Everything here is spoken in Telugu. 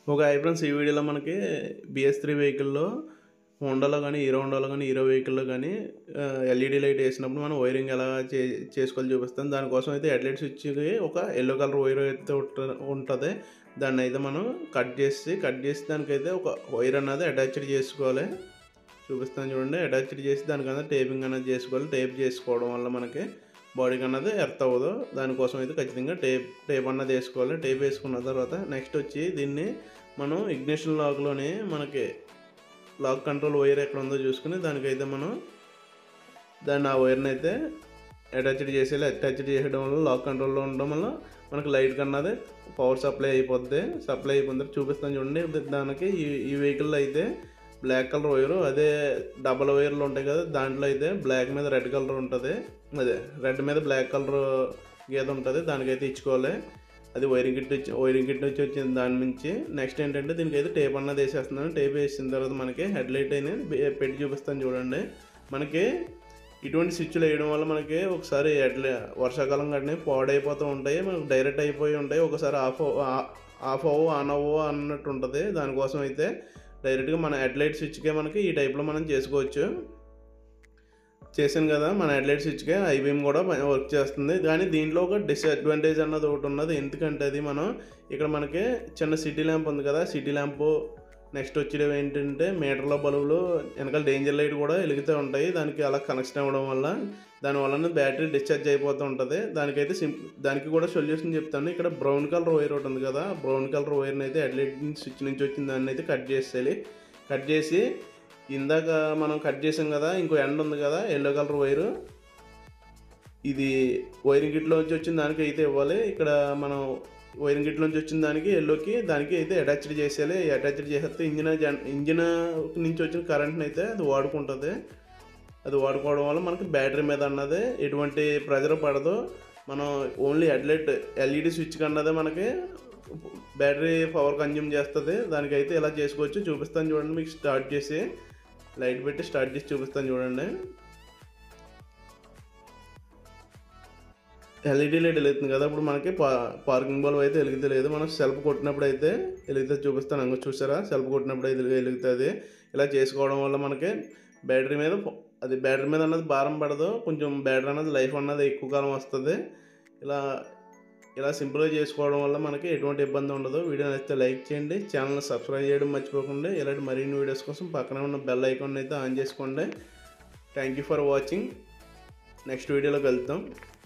ఒక ఐ ఫ్రెండ్స్ ఈ వీడియోలో మనకి బిఎస్ త్రీ వెహికల్లో హోండాలో కానీ హీరో హోండాలో కానీ హీరో వెహికల్లో కానీ ఎల్ఈడి లైట్ వేసినప్పుడు మనం వైరింగ్ ఎలా చే చేసుకోవాలి చూపిస్తాం దానికోసం అయితే హెడ్లైట్ స్విచ్కి ఒక ఎల్లో కలర్ వైర్ అయితే ఉంట- ఉంటుంది దాన్ని అయితే మనం కట్ చేసి కట్ చేసి దానికైతే ఒక వైర్ అన్నది అటాచ్డ్ చేసుకోవాలి చూపిస్తాను చూడండి అటాచ్డ్ చేసి దానికన్నా టేపింగ్ అనేది చేసుకోవాలి టేప్ చేసుకోవడం వల్ల మనకి బాడీకి అన్నది ఎర్త్ అవ్వదు దానికోసం అయితే ఖచ్చితంగా టేప్ టేప్ అన్నది వేసుకోవాలి టేప్ వేసుకున్న తర్వాత నెక్స్ట్ వచ్చి దీన్ని మనం ఇగ్నిషన్ లాక్లోని మనకి లాక్ కంట్రోల్ వైర్ ఎక్కడ ఉందో చూసుకుని దానికైతే మనం దాన్ని ఆ వైర్ని అయితే అటాచ్డ్ చేసేయాలి అటాచ్డ్ చేయడం వల్ల లాక్ కంట్రోల్లో ఉండడం వల్ల మనకి లైట్ కన్నది పవర్ సప్లై అయిపోద్ది సప్లై అయిపోయిన తర్వాత చూపిస్తాను చూడండి దానికి ఈ ఈ వెహికల్లో అయితే బ్లాక్ కలర్ వైర్ అదే డబల్ వైర్లు ఉంటాయి కదా దాంట్లో అయితే బ్లాక్ మీద రెడ్ కలర్ ఉంటుంది అదే రెడ్ మీద బ్లాక్ కలర్ గీత ఉంటుంది దానికైతే ఇచ్చుకోవాలి అది వైరింగ్ కిట్ వచ్చి వైరింగ్ కిట్ వచ్చి వచ్చింది దాని నుంచి నెక్స్ట్ ఏంటంటే దీనికి అయితే టేప్ అన్నది వేసేస్తున్నాను టేప్ వేసిన తర్వాత మనకి హెడ్ లైట్ అనేది బె- పెట్టి చూపిస్తాను చూడండి మనకి ఇటువంటి స్విచ్లు వేయడం వల్ల మనకి ఒకసారి ఎట్లా వర్షాకాలం కానీ పాడైపోతూ ఉంటాయి మనకు డైరెక్ట్ అయిపోయి ఉంటాయి ఒకసారి ఆఫ్ అవ్వ- ఆ- ఆఫ్ అవ్వు ఆన్ అవ్వు అన్నట్టు ఉంటుంది దానికోసం అయితే డైరెక్ట్గా మన హెడ్లైట్ స్విచ్కే మనకి ఈ టైప్లో మనం చేసుకోవచ్చు చేశాను కదా మన హెడ్లైట్ స్విచ్కే ఐబీఎం కూడా వర్క్ చేస్తుంది కానీ దీంట్లో ఒక డిసడ్వాంటేజ్ అన్నది ఒకటి ఉన్నది ఎందుకంటే అది మనం ఇక్కడ మనకి చిన్న సిటీ ల్యాంప్ ఉంది కదా సిటీ ల్యాంపు నెక్స్ట్ వచ్చేవి ఏంటంటే మీటర్ల బల్బులు వెనకాల డేంజర్ లైట్ కూడా వెలుగుతూ ఉంటాయి దానికి అలా కనెక్షన్ అవ్వడం వల్ల దాని వలన బ్యాటరీ డిశ్చార్జ్ అయిపోతూ ఉంటుంది దానికైతే సిం దానికి కూడా సొల్యూషన్ చెప్తాను ఇక్కడ బ్రౌన్ కలర్ వైర్ ఒకటి ఉంది కదా బ్రౌన్ కలర్ వైర్ని అయితే హెడ్లైట్ స్విచ్ నుంచి వచ్చిన దాన్ని అయితే కట్ చేసేయాలి కట్ చేసి ఇందాక మనం కట్ చేసాం కదా ఇంకో ఎండ్ ఉంది కదా ఎల్లో కలర్ వైరు ఇది వైరింగ్ కిట్లో నుంచి వచ్చిన దానికి అయితే ఇవ్వాలి ఇక్కడ మనం వైరింగ్ కిట్ నుంచి వచ్చిన దానికి ఎల్లోకి దానికి అయితే అటాచ్డ్ చేసేయాలి అటాచ్డ్ చేసేస్తే ఇంజిన్ జన్ ఇంజిన్ నుంచి వచ్చిన కరెంట్ని అయితే అది వాడుకుంటుంది అది వాడుకోవడం వల్ల మనకి బ్యాటరీ మీద అన్నది ఎటువంటి ప్రెజర్ పడదు మనం ఓన్లీ హెడ్లైట్ ఎల్ఈడి స్విచ్ కన్నదే మనకి బ్యాటరీ పవర్ కన్జ్యూమ్ చేస్తుంది దానికైతే ఇలా చేసుకోవచ్చు చూపిస్తాను చూడండి మీకు స్టార్ట్ చేసి లైట్ పెట్టి స్టార్ట్ చేసి చూపిస్తాను చూడండి ఎల్ఈడి లైట్ వెలుగుతుంది కదా ఇప్పుడు మనకి పా పార్కింగ్ బల్బ్ అయితే వెలుగుతూ లేదు మనం సెల్ఫ్ కొట్టినప్పుడు అయితే వెలుగుతుంది చూపిస్తాను అంగ చూసారా సెల్ఫ్ కొట్టినప్పుడు అయితే వెలుగుతుంది ఇలా చేసుకోవడం వల్ల మనకి బ్యాటరీ మీద ప- అది బ్యాటరీ మీద అన్నది భారం పడదు కొంచెం బ్యాటరీ అన్నది లైఫ్ అన్నది ఎక్కువ కాలం వస్తుంది ఇలా ఇలా సింపుల్గా చేసుకోవడం వల్ల మనకి ఎటువంటి ఇబ్బంది ఉండదు వీడియో నచ్చితే లైక్ చేయండి ఛానల్ సబ్స్క్రైబ్ చేయడం మర్చిపోకండి ఇలాంటి మరిన్ని వీడియోస్ కోసం పక్కన ఉన్న బెల్ ఐకాన్ అయితే ఆన్ చేసుకోండి thank you for watching next వీడియోలోకి వెళ్తాం